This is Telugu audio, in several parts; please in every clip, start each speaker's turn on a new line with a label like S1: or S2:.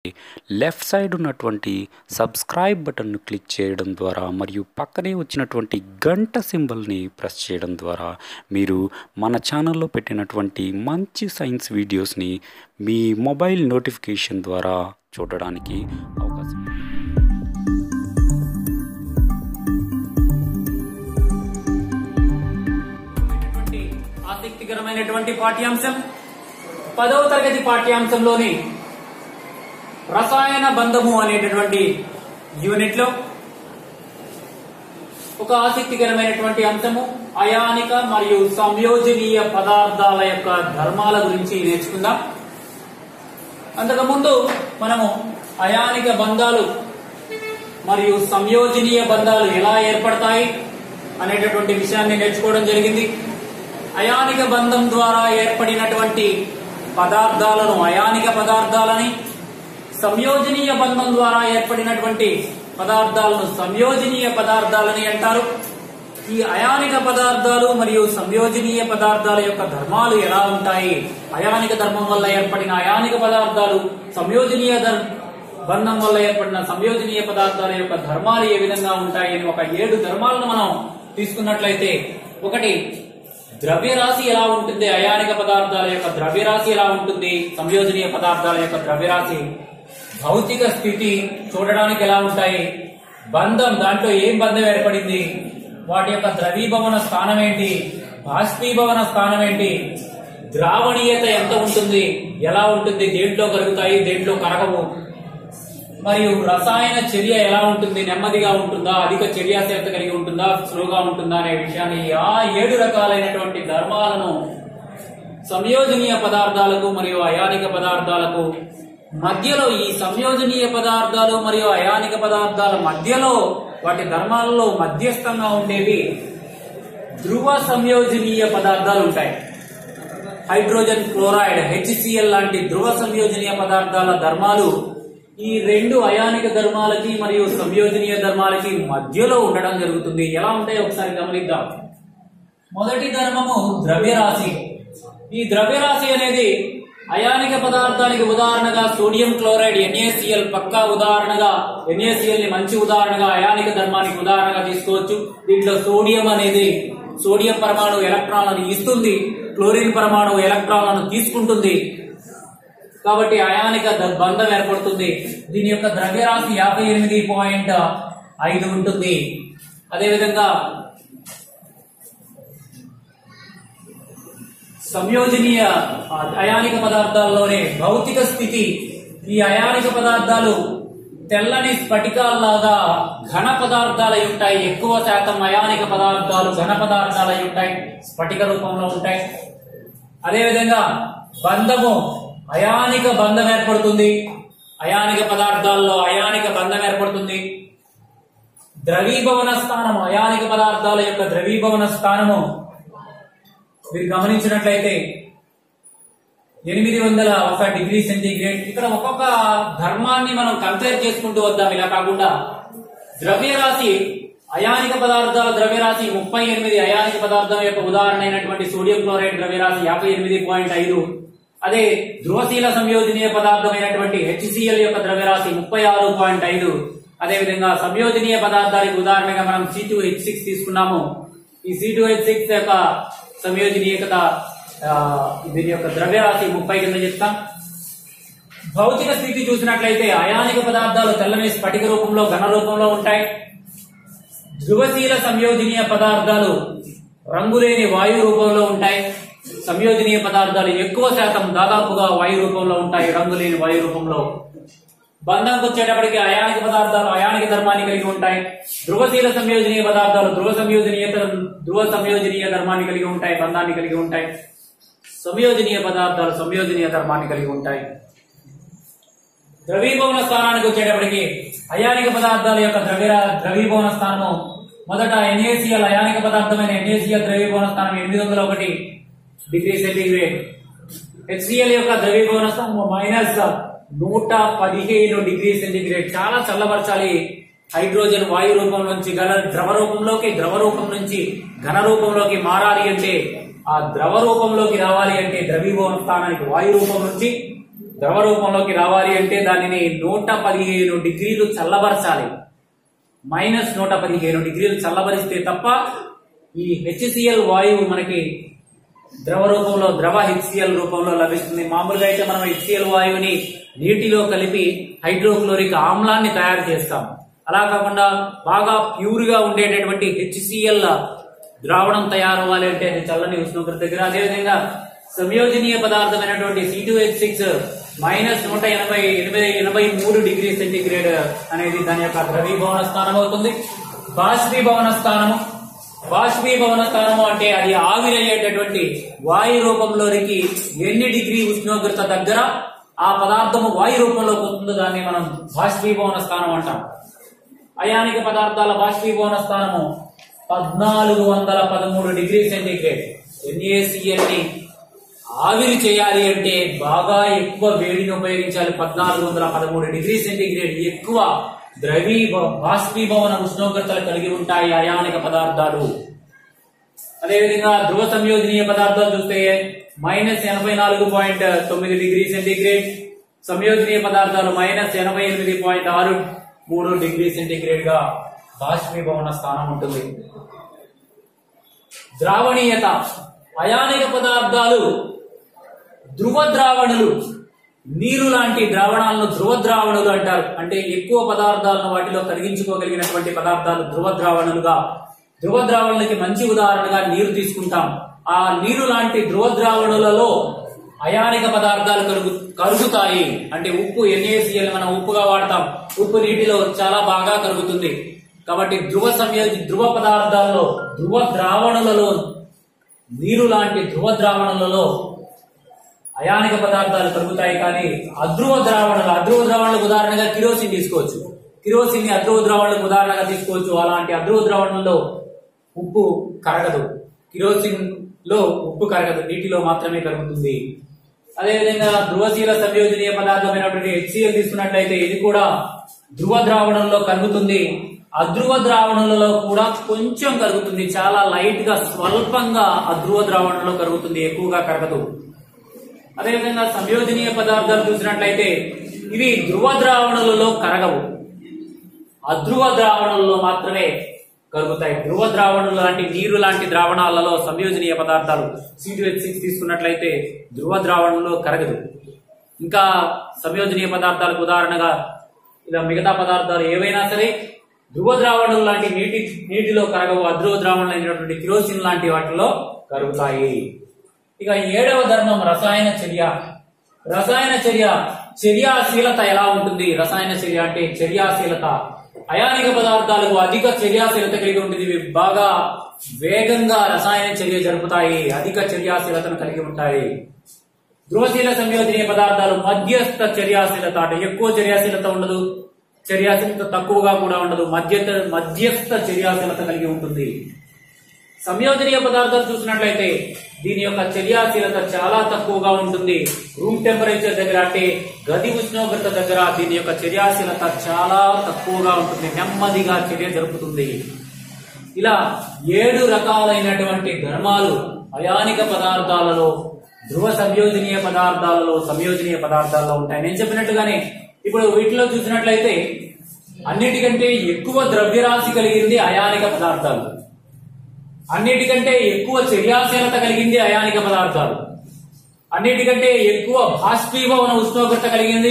S1: లెఫ్ట్ సైడ్ ఉన్నటువంటి సబ్స్క్రైబ్ బటన్ను క్లిక్ చేయడం ద్వారా మరియు పక్కనే వచ్చినటువంటి గంట సింబల్ని ప్రెస్ చేయడం ద్వారా మీరు మన ఛానల్లో పెట్టినటువంటి మంచి సైన్స్ వీడియోస్ని మీ మొబైల్ నోటిఫికేషన్ ద్వారా చూడడానికి అవకాశం ఉంది.
S2: ఉన్నటువంటి ఆసక్తికరమైనటువంటి పాఠ్యాంశం పదవ తరగతి పాఠ్యాంశంలోని రసాయన బంధము అనేటటువంటి యూనిట్ లో ఒక ఆసక్తికరమైనటువంటి అంశము అయానిక మరియు సంయోజనీయ పదార్థాల యొక్క ధర్మాల గురించి నేర్చుకుందాం అంతకుముందు మనము అయానిక బంధాలు మరియు సంయోజనీయ బంధాలు ఎలా ఏర్పడతాయి అనేటటువంటి విషయాన్ని నేర్చుకోవడం జరిగింది అయానిక బంధం ద్వారా ఏర్పడినటువంటి పదార్థాలను అయానిక పదార్థాలని సంయోజనీయ బంధం ద్వారా ఏర్పడినటువంటి పదార్థాలను సంయోజనీయ పదార్థాలని అంటారు ఈ అయానిక పదార్థాలు మరియు సంయోజనీయ పదార్థాల యొక్క ధర్మాలు ఎలా ఉంటాయి అయానిక ధర్మం వల్ల ఏర్పడిన అయానిక పదార్థాలు సంయోజనీయ ధర్- బంధం వల్ల ఏర్పడిన సంయోజనీయ పదార్థాల యొక్క ధర్మాలు ఏ విధంగా ఉంటాయి అని ఒక ఏడు ధర్మాలను మనం తీసుకున్నట్లయితే ఒకటి ద్రవ్యరాశి ఎలా ఉంటుంది అయానిక పదార్థాల యొక్క ద్రవ్యరాశి ఎలా ఉంటుంది సంయోజనీయ పదార్థాల యొక్క ద్రవ్యరాశి భౌతిక స్థితి చూడడానికి ఎలా ఉంటాయి బంధం దాంట్లో ఏం బంధం ఏర్పడింది వాటి యొక్క ద్రవీభవన స్థానం ఏంటి బాష్పీభవన స్థానం ఏంటి ద్రావణీయత ఎంత ఉంటుంది ఎలా ఉంటుంది దేంట్లో కలుగుతాయి దేంట్లో కరగవు మరియు రసాయన చర్య ఎలా ఉంటుంది నెమ్మదిగా ఉంటుందా అధిక చర్యాశీలత కలిగి ఉంటుందా స్లోగా ఉంటుందా అనే విషయాన్ని ఆ ఏడు రకాలైనటువంటి ధర్మాలను సంయోజనీయ పదార్థాలకు మరియు అయానిక పదార్థాలకు మధ్యలో ఈ సంయోజనీయ పదార్థాలు మరియు అయానిక పదార్థాల మధ్యలో వాటి ధర్మాలలో మధ్యస్థంగా ఉండేవి ధ్రువ సంయోజనీయ పదార్థాలు ఉంటాయి హైడ్రోజన్ క్లోరైడ్ హెచ్సిఎల్ లాంటి ధ్రువ సంయోజనీయ పదార్థాల ధర్మాలు ఈ రెండు అయానిక ధర్మాలకి మరియు సంయోజనీయ ధర్మాలకి మధ్యలో ఉండడం జరుగుతుంది ఎలా ఉంటాయో ఒకసారి గమనిద్దాం మొదటి ధర్మము ద్రవ్యరాశి ఈ ద్రవ్యరాశి అనేది అయానిక పదార్థానికి ఉదాహరణగా సోడియం క్లోరైడ్ ఎన్ఏసిఎల్ పక్కా ఉదాహరణగా ఎన్ఏసిఎల్ ని మంచి ఉదాహరణగా అయానిక ధర్మానికి ఉదాహరణగా తీసుకోవచ్చు దీంట్లో సోడియం అనేది సోడియం పరమాణు ఎలక్ట్రాన్లను ఇస్తుంది క్లోరిన్ పరమాణు ఎలక్ట్రాన్లను తీసుకుంటుంది కాబట్టి అయానిక ద- బంధం ఏర్పడుతుంది దీని యొక్క ద్రవ్యరాశి యాభై ఎనిమిది పాయింట్ ఐదు ఉంటుంది అదేవిధంగా సంయోజనీయ ఆ, అయానిక పదార్థాల్లోనే భౌతిక స్థితి ఈ అయానిక పదార్థాలు తెల్లని స్ఫటికాల్లాగా ఘన పదార్థాలై ఉంటాయి ఎక్కువ శాతం అయానిక పదార్థాలు ఘన పదార్థాలై ఉంటాయి స్ఫటిక రూపంలో ఉంటాయి అదేవిధంగా బంధము అయానిక బంధం ఏర్పడుతుంది అయానిక పదార్థాల్లో అయానిక బంధం ఏర్పడుతుంది ద్రవీభవన స్థానము అయానిక పదార్థాల యొక్క ద్రవీభవన స్థానము మీరు గమనించినట్లయితే ఎనిమిది వందల ఒక డిగ్రీ సెంటీగ్రేడ్ ఇక్కడ ఒక్కొక్క ధర్మాన్ని మనం కంపేర్ చేసుకుంటూ వద్దాం ఇలా కాకుండా ద్రవ్యరాశి అయానిక పదార్థాల ద్రవ్యరాశి ముప్పై ఎనిమిది అయానిక పదార్థం యొక్క ఉదాహరణ అయినటువంటి సోడియం క్లోరైడ్ ద్రవ్యరాశి యాభై ఎనిమిది పాయింట్ ఐదు అదే ధ్రువశీల సంయోజనీయ పదార్థమైనటువంటి హెచ్సిఎల్ యొక్క ద్రవ్యరాశి ముప్పై ఆరు పాయింట్ ఐదు అదేవిధంగా సంయోజనీయ పదార్థానికి ఉదాహరణగా మనం సి టూ హెచ్ సిక్స్ తీసుకున్నాము ఈ సి టూ హెచ్ సిక్స్ యొక్క సంయోజనీయత ఆ, దీని యొక్క ద్రవ్యరాశి ముప్పై కింద చెప్తాం భౌతిక స్థితి చూసినట్లయితే అయానిక పదార్థాలు తెల్లని స్ఫటిక రూపంలో ఘన రూపంలో ఉంటాయి ధ్రువశీల సంయోజనీయ పదార్థాలు రంగులేని వాయు రూపంలో ఉంటాయి సంయోజనీయ పదార్థాలు ఎక్కువ శాతం దాదాపుగా వాయు రూపంలో ఉంటాయి రంగులేని వాయు రూపంలో బంధంకి వచ్చేటప్పటికి అయానిక పదార్థాలు అయానిక ధర్మాన్ని కలిగి ఉంటాయి ధ్రువశీల సంయోజనీయ పదార్థాలు ధ్రువ సంయోజనీయ ధ్రువ సంయోజనీయ ధర్మాన్ని కలిగి ఉంటాయి బంధాన్ని కలిగి ఉంటాయి సంయోజనీయ పదార్థాలు సంయోజనీయ ధర్మాన్ని కలిగి ఉంటాయి ద్రవీభవన స్థానానికి వచ్చేటప్పటికి అయానిక పదార్థాల యొక్క ద్రవ్య ద్రవీభవన స్థానము మొదట ఎన్ఏసిఎల్ అయానిక పదార్థమైన ఎన్ఏసిఎల్ ద్రవీభవన స్థానం ఎనిమిది వందల ఒకటి డిగ్రీ సెంటీగ్రేడ్ హెచ్సిఎల్ యొక్క ద్రవీభవన స్థానం మైనస్ నూట పదిహేను డిగ్రీ సెంటీగ్రేడ్ చాలా చల్లబరచాలి హైడ్రోజన్ వాయు రూపం నుంచి గల ద్రవ రూపంలోకి ద్రవ రూపం నుంచి ఘన రూపంలోకి మారాలి అంటే ఆ ద్రవ రూపంలోకి రావాలి అంటే ద్రవీభవన స్థానానికి వాయు రూపం నుంచి ద్రవ రూపంలోకి రావాలి అంటే దానిని నూట పదిహేను డిగ్రీలు చల్లబరచాలి మైనస్ నూట పదిహేను డిగ్రీలు చల్లబరిస్తే తప్ప ఈ హెచ్సిఎల్ వాయువు మనకి ద్రవ రూపంలో ద్రవ హెచ్సిఎల్ రూపంలో లభిస్తుంది మామూలుగా అయితే మనం హెచ్సిఎల్ వాయువుని నీటిలో కలిపి హైడ్రోక్లోరిక్ ఆమ్లాన్ని తయారు చేస్తాం అలా కాకుండా బాగా ప్యూర్ గా ఉండేటటువంటి హెచ్సిఎల్ ద్రావణం తయారవ్వాలి అంటే అది చల్లని ఉష్ణోగ్రత దగ్గర అదేవిధంగా సంయోజనీయ పదార్థమైనటువంటి C two H six minus నూట ఎనభై ఎనభై ఎనభై మూడు డిగ్రీ సెంటీగ్రేడ్ అనేది దాని యొక్క ద్రవీభవన స్థానం అవుతుంది బాష్పీభవన స్థానము బాష్పీభవన స్థానము అంటే అది ఆవిరయ్యేటటువంటి వాయు రూపంలోనికి ఎన్ని డిగ్రీ ఉష్ణోగ్రత దగ్గర ఆ పదార్థము వాయు రూపంలోకి వస్తుందో దాన్ని మనం బాష్పీభవన స్థానం అంటాం అయానిక పదార్థాల బాష్పీభవన స్థానము పద్నాలుగు వందల పదమూడు డిగ్రీ సెంటీగ్రేడ్ ఎన్ఏసిఎల్ ని ఆవిరి చేయాలి అంటే బాగా ఎక్కువ వేడిని ఉపయోగించాలి పద్నాలుగు వందల పదమూడు డిగ్రీ సెంటీగ్రేడ్ ఎక్కువ ద్రవీ బాష్పీభవన ఉష్ణోగ్రతలు కలిగి ఉంటాయి అయానిక పదార్థాలు అదేవిధంగా ధ్రువ సంయోజనీయ పదార్థాలు చూస్తే మైనస్ ఎనభై నాలుగు పాయింట్ తొమ్మిది డిగ్రీ సెంటీగ్రేడ్ సంయోజనీయ పదార్థాలు మైనస్ ఎనభై ఎనిమిది పాయింట్ ఆరు మూడు డిగ్రీ సెంటీగ్రేడ్ గా బాష్పీభవన స్థానం ఉంటుంది ద్రావణీయత అయానిక పదార్థాలు ధ్రువ ద్రావణులు నీరు లాంటి ద్రావణాలను ధ్రువ ద్రావణులు అంటారు అంటే ఎక్కువ పదార్థాలను వాటిలో కరిగించుకోగలిగినటువంటి పదార్థాలు ధ్రువ ద్రావణులుగా ధ్రువ ద్రావణులకి మంచి ఉదాహరణగా నీరు తీసుకుంటాం ఆ నీరు లాంటి ధ్రువ ద్రావణులలో అయానిక పదార్థాలు కరుగు కరుగుతాయి అంటే ఉప్పు ఎన్ఏసిఎల్ మనం ఉప్పుగా వాడతాం ఉప్పు నీటిలో చాలా బాగా కరుగుతుంది కాబట్టి ధ్రువ సంయోజి ధ్రువ పదార్థాల్లో ధ్రువ ద్రావణులలో నీరు లాంటి ధ్రువ ద్రావణులలో అయానిక పదార్థాలు కరుగుతాయి కానీ అధ్రువ ద్రావణాలు అధ్రువ ద్రావణాలకు ఉదాహరణగా కిరోసిన్ తీసుకోవచ్చు కిరోసిన్ ని అధ్రువ ద్రావణాలకు ఉదాహరణగా తీసుకోవచ్చు అలాంటి అధ్రువ ద్రావణంలో ఉప్పు కరగదు కిరోసిన్ లో ఉప్పు కరగదు నీటిలో మాత్రమే కరుగుతుంది అదేవిధంగా ధ్రువశీల సంయోజనీయ పదార్థమైనటువంటి హెచ్సిఎల్ తీసుకున్నట్లయితే ఇది కూడా ధ్రువ ద్రావణంలో కరుగుతుంది అధ్రువ ద్రావణంలో కూడా కొంచెం కరుగుతుంది చాలా లైట్ గా స్వల్పంగా అధ్రువ ద్రావణంలో కరుగుతుంది ఎక్కువగా కరగదు అదేవిధంగా సంయోజనీయ పదార్థాలు చూసినట్లయితే ఇవి ధ్రువ ద్రావణులలో కరగవు అధ్రువ ద్రావణులలో మాత్రమే కరుగుతాయి ధ్రువ ద్రావణులు లాంటి నీరు లాంటి ద్రావణాలలో సంయోజనీయ పదార్థాలు సిహెచ్ సిక్స్ తీసుకున్నట్లయితే ధ్రువ ద్రావణంలో కరగదు ఇంకా సంయోజనీయ పదార్థాలకు ఉదాహరణగా ఇలా మిగతా పదార్థాలు ఏవైనా సరే ధ్రువ ద్రావణులు లాంటి నీటి నీటిలో కరగవు అధ్రువ ద్రావణులు అయినటువంటి కిరోసిన్ లాంటి వాటిలో కరుగుతాయి ఇక ఏడవ ధర్మం రసాయన చర్య రసాయన చర్య చర్యాశీలత ఎలా ఉంటుంది రసాయన చర్య అంటే చర్యాశీలత అయానిక పదార్థాలకు అధిక చర్యాశీలత కలిగి ఉంటుంది ఇవి బాగా వేగంగా రసాయన చర్య జరుపుతాయి అధిక చర్యాశీలతను కలిగి ఉంటాయి ధ్రువశీల సంయోజనీయ పదార్థాలు మధ్యస్థ చర్యాశీలత అంటే ఎక్కువ చర్యాశీలత ఉండదు చర్యాశీలత తక్కువగా కూడా ఉండదు మధ్య మధ్యస్థ చర్యాశీలత కలిగి ఉంటుంది సంయోజనీయ పదార్థాలు చూసినట్లయితే దీని యొక్క చర్యాశీలత చాలా తక్కువగా ఉంటుంది రూమ్ టెంపరేచర్ దగ్గర అంటే గది ఉష్ణోగ్రత దగ్గర దీని యొక్క చర్యాశీలత చాలా తక్కువగా ఉంటుంది నెమ్మదిగా చర్య జరుపుతుంది ఇలా ఏడు రకాలైనటువంటి ధర్మాలు అయానిక పదార్థాలలో ధ్రువ సంయోజనీయ పదార్థాలలో సంయోజనీయ పదార్థాల్లో ఉంటాయి నేను చెప్పినట్టుగానే ఇప్పుడు వీటిలో చూసినట్లయితే అన్నిటికంటే ఎక్కువ ద్రవ్యరాశి కలిగింది అయానిక పదార్థాలు అన్నిటికంటే ఎక్కువ చర్యాశీలత కలిగింది అయానిక పదార్థాలు అన్నిటికంటే ఎక్కువ బాష్పీభవన ఉష్ణోగ్రత కలిగింది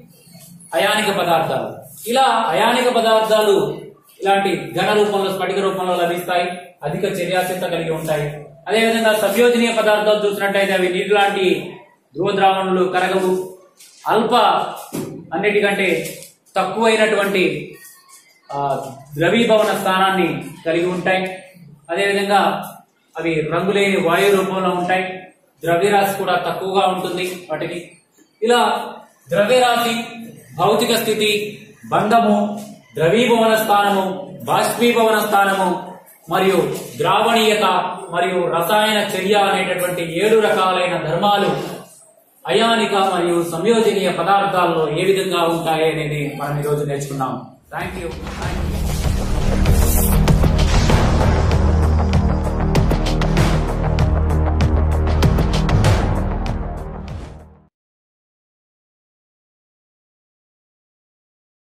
S2: అయానిక పదార్థాలు ఇలా అయానిక పదార్థాలు ఇలాంటి ఘన రూపంలో స్ఫటిక రూపంలో లభిస్తాయి అధిక చర్యాశీలత కలిగి ఉంటాయి అదేవిధంగా సంయోజనీయ పదార్థాలు చూసినట్టయితే అవి నీటి లాంటి ధ్రువ ద్రావణులు కరగవు అల్ప అన్నిటికంటే తక్కువైనటువంటి ఆ, ద్రవీభవన స్థానాన్ని కలిగి ఉంటాయి అదేవిధంగా అవి రంగులేని వాయు రూపంలో ఉంటాయి ద్రవ్యరాశి కూడా తక్కువగా ఉంటుంది వాటికి ఇలా ద్రవ్యరాశి భౌతిక స్థితి బంధము ద్రవీభవన స్థానము బాష్పీభవన స్థానము మరియు ద్రావణీయత మరియు రసాయన చర్య అనేటటువంటి ఏడు రకాలైన ధర్మాలు అయానిక మరియు సంయోజనీయ పదార్థాల్లో ఏ విధంగా ఉంటాయి అనేది మనం ఈరోజు నేర్చుకున్నాం థ్యాంక్ యూ